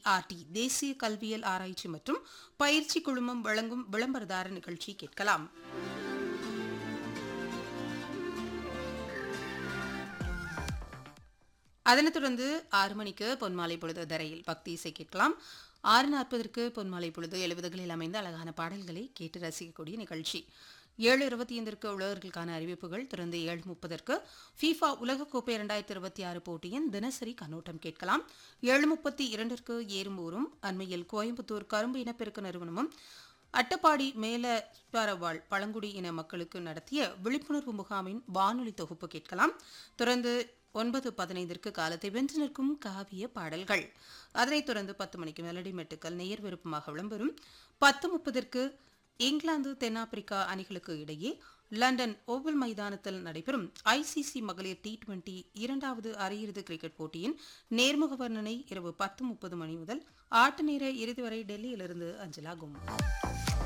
NCERT தேசிய கல்வியல் ஆராய்ச்சி மற்றும் பயிற்சி குழுமம் வழங்கும் விளம்பரதார நிகழ்ச்சி கேட்கலாம் அதனைத் தொடர்ந்து ஆறு மணிக்கு பொன்மாலை பொழுது தரையில் பக்தி இசை கேட்கலாம் ஆறு நாற்பதற்கு பொன்மாலை பொழுது எழுபதுகளில் அமைந்த அழகான பாடல்களை கேட்டு ரசிக்கக்கூடிய நிகழ்ச்சி ஏழு இருபத்தி ஐந்திற்கு உழவர்களுக்கான அறிவிப்புகள் தொடர்ந்து ஏழு முப்பதற்கு ஃபீஃபா உலகக்கோப்பை இரண்டாயிரத்தி இருபத்தி ஆறு போட்டியின் தினசரி கண்ணோட்டம் கேட்கலாம் ஏழு முப்பத்தி இரண்டிற்கு ஏறும்பூரும் அண்மையில் கோயம்புத்தூர் கரும்பு இனப்பெருக்க நிறுவனமும் அட்டப்பாடி மேல ஸ்பாரவாள் பழங்குடி இன மக்களுக்கு நடத்திய விழிப்புணர்வு முகாமின் வானொலி தொகுப்பு கேட்கலாம் தொடர்ந்து ஒன்பது பதினைந்திற்கு காலத்தை வென்று நிற்கும் காவிய பாடல்கள் அதனைத் தொடர்ந்து பத்து மணிக்கு மெலடி மெட்டுக்கள் நேர் விருப்பமாக விளம்பரும் பத்து முப்பதற்கு இங்கிலாந்து தென்னாப்பிரிக்கா அணிகளுக்கு இடையே லண்டன் ஓவல் மைதானத்தில் நடைபெறும் ஐசிசி மகளிர் டி டுவெண்டி இரண்டாவது அரையிறுதி கிரிக்கெட் போட்டியின் நேர்முக வர்ணனை இரவு பத்து முப்பது மணி முதல் ஆட்ட நேர இறுதி வரை டெல்லியிலிருந்து அஞ்சலாகும்